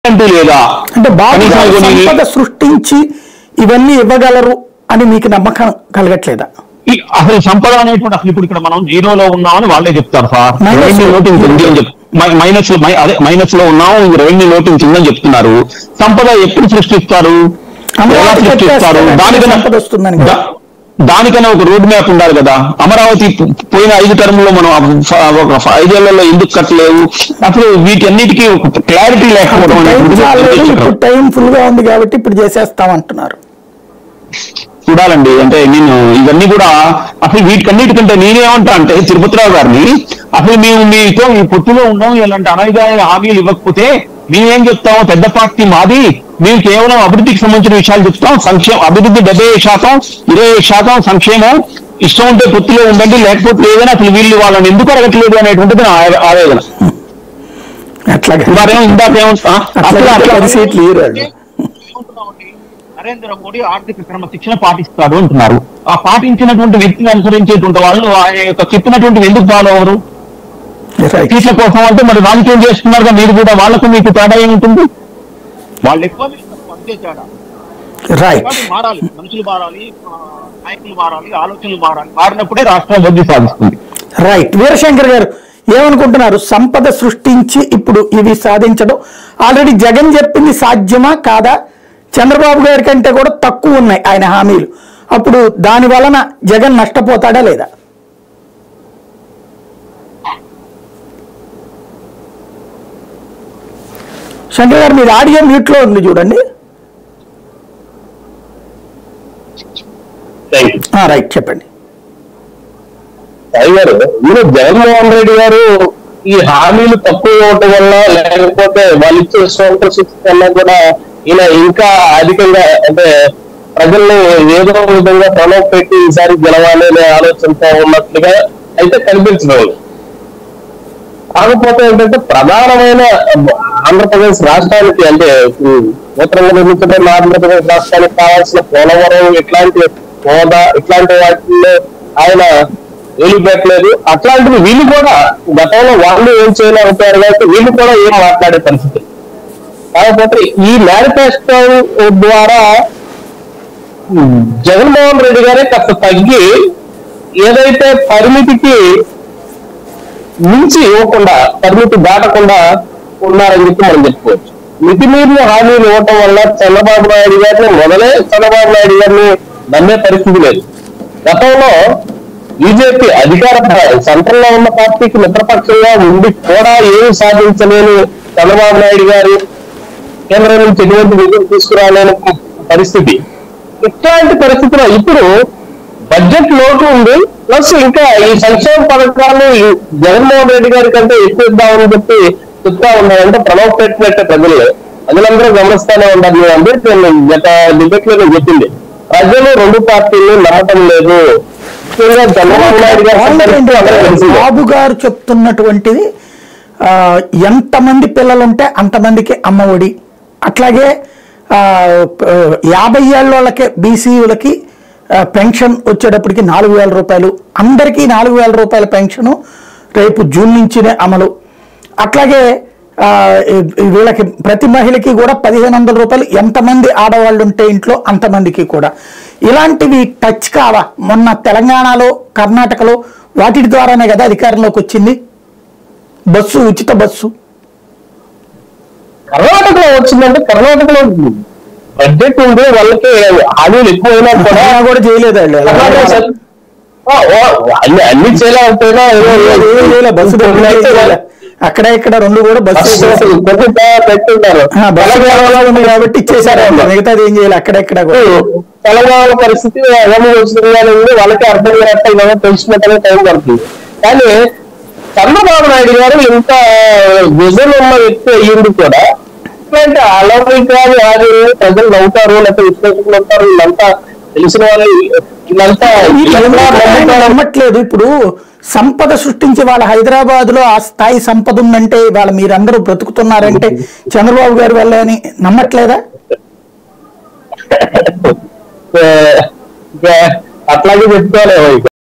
అంటూ లేదా అంటే బాబు కనీసం గారు కొన్ని- సంపద సృష్టించి ఇవన్నీ ఇవ్వగలరు అని మీకు నమ్మకం కలగట్లేదా ఈ అసలు సంపద అనేటువంటి అసలు ఇప్పుడు ఇక్కడ మనం జీరోలో ఉన్నామని వాళ్ళే చెప్తారు సార్ Minus రెవెన్యూ లో. లోటింగ్ ఉంది అని చెప్ మై- మైనస్ లో మై- అదే మైనస్ లో ఉన్నాం రెవెన్యూ లోటింగ్ ఉందని చెప్తున్నారు సంపద ఎప్పుడు సృష్టిస్తారు అమరావతి ఎలా సృష్టిస్తారు కట్టేస్తే దానికన్నా సంపద వస్తుందని కదా. దా- దానికన్నా ఒక రోడ్ మ్యాప్ ఉండాలి కదా అమరావతి పో- పోయిన ఐదు టర్మ్ లో మనం ఫ- ఒక ఫ- ఐదేళ్లలో ఎందుకు కట్టలేవు అసలు వీటన్నిటికీ ఒక క్లారిటీ లేకపోవడం టైం అనేటువంటిది చాలేదు దురదృష్టకరం. ఇప్పుడు టైం ఫుల్ గా ఉంది కాబట్టి ఇప్పుడు చేసేస్తాం అంటున్నారు చూడాలండి అంటే నేను ఇవన్నీ కూడా అసలు వీటికన్నిటికంటే నేనేమంటా అంటే తిరుపతిరావు గారిని అసలు మేము మీతో ఈ పొత్తులో ఉన్నాం ఇలాంటి అనైదాయ హామీలు ఇవ్వకపోతే మేమేం చెప్తాము పెద్ద పార్టీ మాది మేము కేవలం అభివృద్ధికి సంబంధించిన విషయాలు చెప్తాం సంక్షేమ అభివృద్ధి డెబ్బై శాతం ఇరవై శాతం సంక్షేమం ఇష్టం ఉంటే పొత్తులో ఉండండి లేకపోతే లేదని అసలు వీళ్ళు వాళ్ళని ఎందుకు అడగట్లేదు అనేటువంటిది నా ఆవే- ఆవేదన అట్లాగే వారేమో ఇందాకేమో ఆ, అట్లా అసలు అట్లా పది సీట్లు ఇయ్యరు వాళ్ళు. ఏమంటున్నామండి? నరేంద్ర మోడీ ఆర్థిక క్రమశిక్షణ పాటిస్తాడు అంటున్నారు ఆ పాటించినటువంటి వ్యక్తిని అనుసరించేటువంటి వాళ్ళు ఆయన యొక్క చెప్పినటువంటి ఎందుకు ఫాలో అవరు రైట్ సీట్ల కోసం అంటే మరి రాజకీయం చేస్తున్నారు మీరు కూడా వాళ్ళకు మీకు తేడా ఏముంటుంది వాళ్ళు ఎక్కువ మీరు తక్కువ, అంతే తేడా రైట్ కాబట్టి మారాలి మనుషులు మారాలి ఆ, నాయకులు మారాలి ఆలోచనలు మారాలి మారినప్పుడే రాష్ట్రం అభివృద్ధి సాధిస్తుంది రైట్ వీరశంకర్ గారు ఏమనుకుంటున్నారు సంపద సృష్టించి ఇప్పుడు ఇవి సాధించడం ఆల్రెడీ జగన్ చెప్పింది సాధ్యమా కాదా చంద్రబాబు గారి కంటే కూడా తక్కువ ఉన్నాయి ఆయన హామీలు అప్పుడు దాని వలన జగన్ నష్టపోతాడా లేదా శంకర్ గారు మీరు ఆడియో మ్యూట్ లో ఉంది చూడండి థ్యాంక్ యూ ఆ, రైట్ చెప్పండి సాయి గారు మీరు జగన్మోహన్ రెడ్డి గారు ఈ హామీలు తక్కువ ఇవ్వటం వల్ల లేకపోతే వాళ్ళు ఇచ్చే స్వాతంత్ర వల్ల కూడా ఈయన ఇంకా అధికంగా అంటే ప్రజల్ని ఏదో విధంగా ప్రలోభ పెట్టి ఈసారి గెలవాలి అనే ఆలోచనతో ఉన్నట్లుగా అయితే కనిపించడం లేదు. కాకపోతే ఏంటంటే ప్రధానమైన ఆంధ్రప్రదేశ్ రాష్ట్రానికి అంటే ఉమ్, నూతనంగా నిర్మించబడిన ఆంధ్రప్రదేశ్ రాష్ట్రానికి కావాల్సిన పోలవరం ఇట్లాంటి హోదా ఇట్లాంటి వాటిల్లో ఆయన ఏలు పెట్టలేదు అట్లాంటివి వీళ్ళు కూడా గతంలో వాళ్ళు ఏం చేయలేకపోయారు కాబట్టి వీళ్ళు కూడా ఏం మాట్లాడే పరిస్థితి కాకపోతే ఈ మేనిఫెస్టో ద్వారా ఉమ్, జగన్మోహన్ రెడ్డి గారే కాస్త తగ్గి ఏదైతే పరిమితికి మించి ఇవ్వకుండా పరిమితి దాటకుండా ఉన్నారని చెప్పి మనం చెప్పుకోవచ్చు మితిమీరిన హామీలు ఇవ్వటం వల్ల చంద్రబాబు నాయుడు గారిని మొదలే చంద్రబాబు నాయుడు గారిని నమ్మే పరిస్థితి లేదు గతంలో బీజేపీ అధికార సెంట్రల్ లో ఉన్న పార్టీకి మిత్రపక్షంగా ఉండి కూడా ఏమి సాధించలేని చంద్రబాబు నాయుడు గారు కేంద్రం నుంచి ఎటువంటి నిధులు తీసుకురాలేని పరిస్థితి ఇట్లాంటి పరిస్థితిలో ఇప్పుడు బడ్జెట్ లోటు ఉంది ప్లస్ ఇంకా ఈ సంక్షేమ పథకాలు ఈ జగన్మోహన్ రెడ్డి గారి కంటే ఎక్కువ ఇద్దామని చెప్పి చెప్తా ఉన్నారు అంటే ప్రలోభ పెట్టినట్టే ప్రజలు ప్రజలందరూ గమనిస్తానే ఉండాలి నేను అంటే నేను గత డిబేట్ లో నేను చెప్పింది ప్రజలు రెండు పార్టీలు నమ్మటం లేదు ముఖ్యంగా చంద్రబాబు నాయుడు గారి పాయింట్ పరిస్థితి అందరికీ ఏంటంటే తెలిసిందే. బాబు గారు చెప్తున్నటువంటిది ఆ, ఎంతమంది పిల్లలు ఉంటే అంతమందికి అమ్మఒడి అట్లాగే ఆ, ఆ, యాభై ఏళ్ళ వాళ్ళకే బీసీలకి పెన్షన్ వచ్చేటప్పటికి నాలుగు వేల రూపాయలు అందరికీ నాలుగు వేల రూపాయల పెన్షను రేపు జూన్ నుంచినే అమలు అట్లాగే ఆ, ఈ- ఈ వీళ్ళకి ప్రతి మహిళకి కూడా పదిహేను వందల రూపాయలు ఎంతమంది ఆడవాళ్ళు ఉంటే ఇంట్లో అంతమందికి కూడా ఇలాంటివి టచ్ కావా మొన్న తెలంగాణలో కర్ణాటకలో వాటి ద్వారానే కదా అధికారంలోకి వచ్చింది బస్సు ఉచిత బస్సు కర్ణాటకలో వచ్చిందంటే కర్ణాటకలో బడ్జెట్ ఉంది వాళ్ళకి హామీలు ఎక్కువైనా కూడా అయినా కూడా చేయలేదు వాళ్ళు కర్ణాటక సర్- ఆ, ఓ, అన్ని అన్ని చేయలేకపోయినా ఏదో ఏం చేయలే, బస్సు పెట్టినా ఏం చేయలే. అక్కడ ఇక్కడ రెండు కూడా బస్సు బస్సు కొన్ని తా- పెట్టుంటారు ఆ, బస్సు కేవలం ఉంది కాబట్టి ఇచ్చేసారు వాళ్ళు. మిగతాది ఏం చేయాలి అక్కడెక్కడ కూడా తెలంగాణ పరిస్థితి ఎవరు వచ్చింది ఉంది వాళ్ళకి అర్థం కానట్టు తెలుసుకున్నట్టుగా టైం పడుతుంది కానీ చంద్రబాబు నాయుడు గారు ఇంత విజన్ ఉన్న వ్యక్తి అయ్యింది కూడా ఇట్లాంటి అలౌకికాలు అది ప్రజలు నవ్వుతారు లేకపోతే విశ్లేషకులు ఉంటారు వీళ్ళంతా తెలిసిన వాళ్ళు వీళ్ళంతా వీళ్ళంతా ఆయన నమ్ముతారు. నమ్మట్లేదు ఇప్పుడు సంపద సృష్టించి వాళ్ళ హైదరాబాద్ లో ఆ స్థాయి సంపద ఉందంటే వాళ్ళ మీరందరూ బ్రతుకుతున్నారంటే చంద్రబాబు గారి వల్ల అని నమ్మట్లేదా ఏ, ఏ, అట్లాగే చెప్పుకోవాలి